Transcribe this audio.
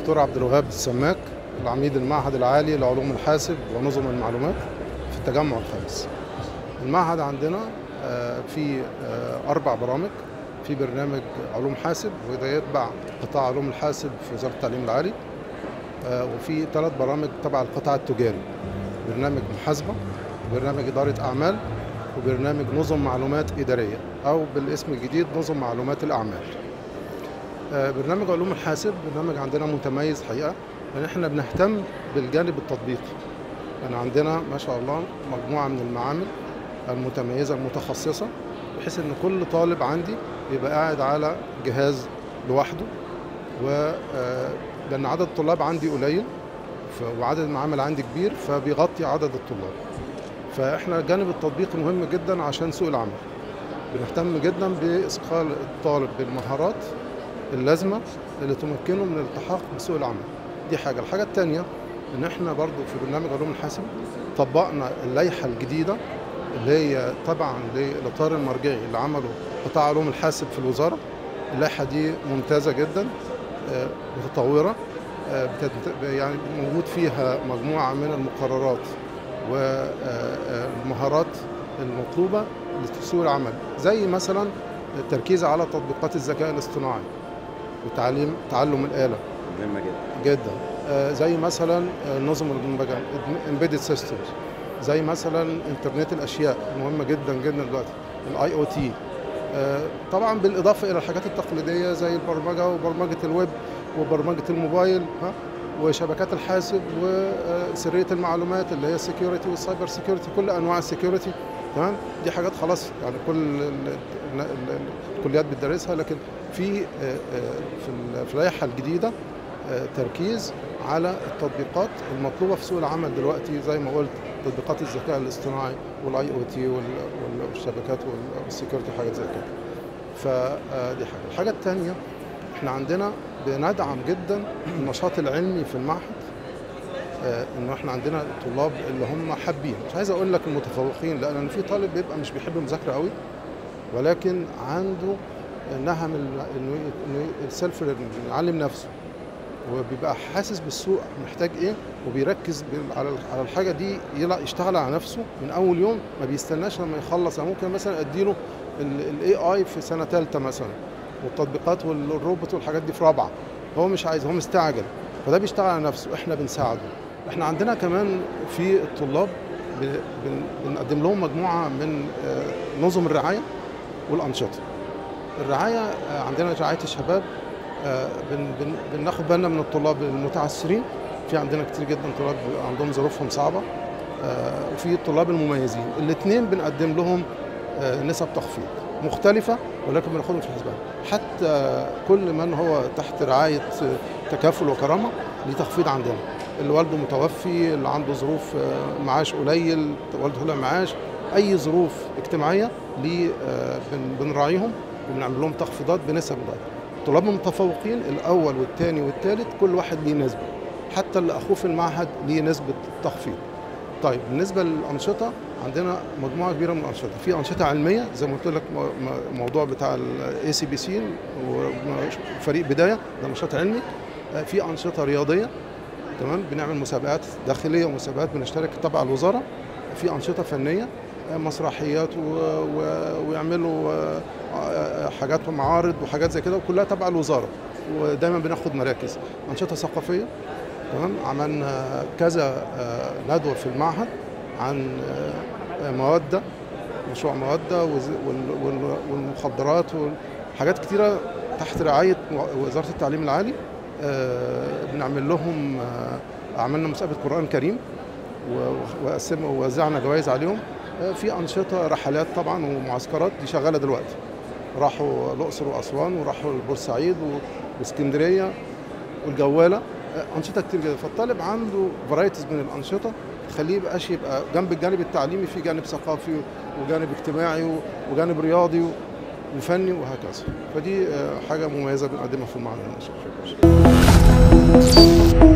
الدكتور عبد الوهاب السماك العميد المعهد العالي لعلوم الحاسب ونظم المعلومات في التجمع الخامس المعهد عندنا في أربع برامج في برنامج علوم حاسب وده يتبع قطاع علوم الحاسب في وزارة التعليم العالي وفي ثلاث برامج تبع القطاع التجاري برنامج محاسبة برنامج إدارة أعمال وبرنامج نظم معلومات إدارية أو بالاسم الجديد نظم معلومات الأعمال برنامج علوم الحاسب برنامج عندنا متميز حقيقة لأن احنا بنهتم بالجانب التطبيقي يعني عندنا ما شاء الله مجموعة من المعامل المتميزة المتخصصة بحيث ان كل طالب عندي يبقى قاعد على جهاز لوحده و لان عدد الطلاب عندي قليل وعدد المعامل عندي كبير فبيغطي عدد الطلاب فاحنا الجانب التطبيقي مهم جدا عشان سوق العمل بنهتم جدا باثقال الطالب بالمهارات اللازمه اللي تمكنه من الالتحاق بسوق العمل دي حاجه الحاجه الثانيه ان احنا برضو في برنامج علوم الحاسب طبقنا اللائحه الجديده اللي هي طبعا للاطار المرجعي اللي عمله قطاع علوم الحاسب في الوزاره اللائحه دي ممتازه جدا متطوره يعني موجود فيها مجموعه من المقررات والمهارات المطلوبه لسوق العمل زي مثلا التركيز على تطبيقات الذكاء الاصطناعي وتعليم تعلم الاله مهمه جدا جدا زي مثلا نظم الامبيدد سيستمز زي مثلا انترنت الاشياء مهمه جدا جدا دلوقتي الاي او تي طبعا بالاضافه الى الحاجات التقليديه زي البرمجه وبرمجه الويب وبرمجه الموبايل ها وشبكات الحاسب وسريه المعلومات اللي هي السكيورتي والسايبر سكيورتي كل انواع السكيورتي تمام دي حاجات خلاص يعني كل الكليات بتدرسها لكن في في اللائحه الجديده تركيز على التطبيقات المطلوبه في سوق العمل دلوقتي زي ما قلت تطبيقات الذكاء الاصطناعي والاي او تي والشبكات والسكيورتي وحاجات زي كده فدي حاجه الحاجه الثانيه احنا عندنا بندعم جدا النشاط العلمي في المعهد انه احنا عندنا طلاب اللي هم حابين مش عايز اقول لك المتفوقين لان في طالب بيبقى مش بيحب المذاكره قوي ولكن عنده نهم انه السيلف يعلم نفسه وبيبقى حاسس بالسوق محتاج ايه وبيركز على على الحاجه دي يشتغل على نفسه من اول يوم ما بيستناش لما يخلص يعني ممكن مثلا اديله الاي اي في سنه ثالثه مثلا والتطبيقات والروبوت والحاجات دي في رابعه هو مش عايز هو مستعجل فده بيشتغل على نفسه احنا بنساعده احنا عندنا كمان في الطلاب بنقدم لهم مجموعه من نظم الرعايه والانشطه الرعايه عندنا رعايه الشباب بن بن بناخد بالنا من الطلاب المتعسرين في عندنا كتير جدا طلاب عندهم ظروفهم صعبه وفي الطلاب المميزين الاثنين بنقدم لهم نسب تخفيض مختلفة ولكن بناخدهم في الحسبان حتى كل من هو تحت رعاية تكافل وكرامة ليه تخفيض عندنا اللي والده متوفي اللي عنده ظروف معاش قليل والده طلع معاش أي ظروف اجتماعية ليه بنراعيهم وبنعمل لهم تخفيضات بنسب ضعيفة الطلاب المتفوقين الاول والثاني والثالث كل واحد ليه نسبه حتى اللي اخوه في المعهد ليه نسبه تخفيض طيب بالنسبه للانشطه عندنا مجموعه كبيره من الانشطه في انشطه علميه زي ما قلت لك موضوع بتاع الاي سي بي سي وفريق بدايه ده نشاط علمي في انشطه رياضيه تمام بنعمل مسابقات داخليه ومسابقات بنشترك تبع الوزاره في انشطه فنيه مسرحيات و... و... ويعملوا حاجات ومعارض وحاجات زي كده وكلها تبع الوزاره ودايما بناخد مراكز انشطه ثقافيه تمام عملنا كذا ندوه في المعهد عن موده مشروع موده والمخدرات وحاجات كتيره تحت رعايه وزاره التعليم العالي بنعمل لهم عملنا مسابقه قران كريم ووزعنا جوائز عليهم في انشطه رحلات طبعا ومعسكرات دي شغاله دلوقتي راحوا الاقصر واسوان وراحوا بورسعيد واسكندريه والجواله انشطه كتير جدا فالطالب عنده فرايتيز من الانشطه تخليه يبقاش يبقى جنب الجانب التعليمي في جانب ثقافي وجانب اجتماعي وجانب رياضي وفني وهكذا فدي حاجه مميزه بنقدمها في المعهد شكرا